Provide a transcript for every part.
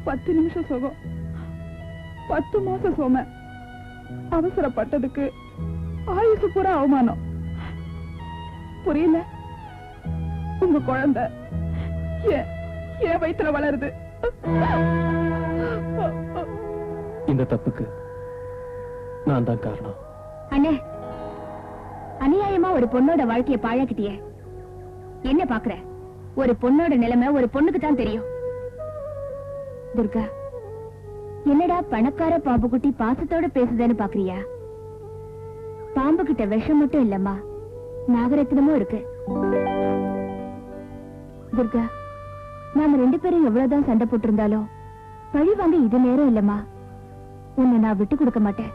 பத்து நிமிஷம் சுகம் பத்து மாசம் சோம அவசரப்பட்டதுக்கு ஆயுசு பூரா அவமானம் புரியல உங்க குழந்தை ஏன் என் வயித்துல வளருது இந்த தப்புக்கு நான் தான் காரணம் அண்ணே அநியாயமா ஒரு பொண்ணோட வாழ்க்கைய பாழாக்கிட்டியே என்ன பாக்குற ஒரு பொண்ணோட நிலைமை ஒரு பொண்ணுக்கு தான் தெரியும் துர்கா என்னடா பணக்கார பாம்பு குட்டி பாசத்தோட பேசுதேன்னு பாக்குறியா பாம்பு கிட்ட விஷம் மட்டும் இல்லம்மா நாகரத்தினமும் இருக்கு துர்கா நாம ரெண்டு பேரும் எவ்வளவுதான் சண்டை போட்டிருந்தாலும் பழி வாங்க இது நேரம் இல்லம்மா உன்னை நான் விட்டு கொடுக்க மாட்டேன்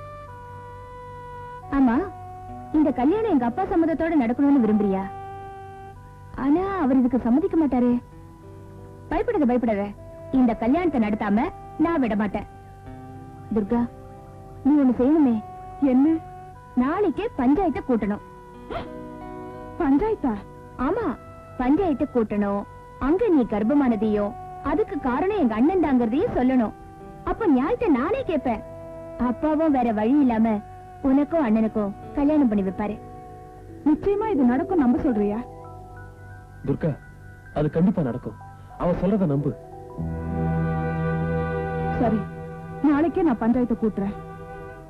ஆமா இந்த கல்யாணம் எங்க அப்பா சம்மதத்தோட நடக்கணும்னு விரும்புறியா ஆனா அவர் இதுக்கு சம்மதிக்க மாட்டாரு பயப்படாத பயப்படாத இந்த கல்யாணத்தை நடத்தாம நான் விட மாட்டேன் துர்கா நீ ஒண்ணு செய்யணுமே என்ன நாளைக்கே பஞ்சாயத்தை கூட்டணும் பஞ்சாயத்தா ஆமா பஞ்சாயத்தை கூட்டணும் அங்க நீ கர்ப்பமானதையும் அதுக்கு காரணம் எங்க அண்ணன் தாங்கிறதையும் சொல்லணும் அப்ப நியாயத்தை நானே கேட்பேன் அப்பாவும் வேற வழி இல்லாம உனக்கும் அண்ணனுக்கும் கல்யாணம் பண்ணி வைப்பாரு நிச்சயமா இது நடக்கும் நம்ப சொல்றியா துர்கா அது கண்டிப்பா நடக்கும் அவ சொல்றத நம்பு சரி நாளைக்கே நான் பஞ்சாயத்தை கூட்டுறேன்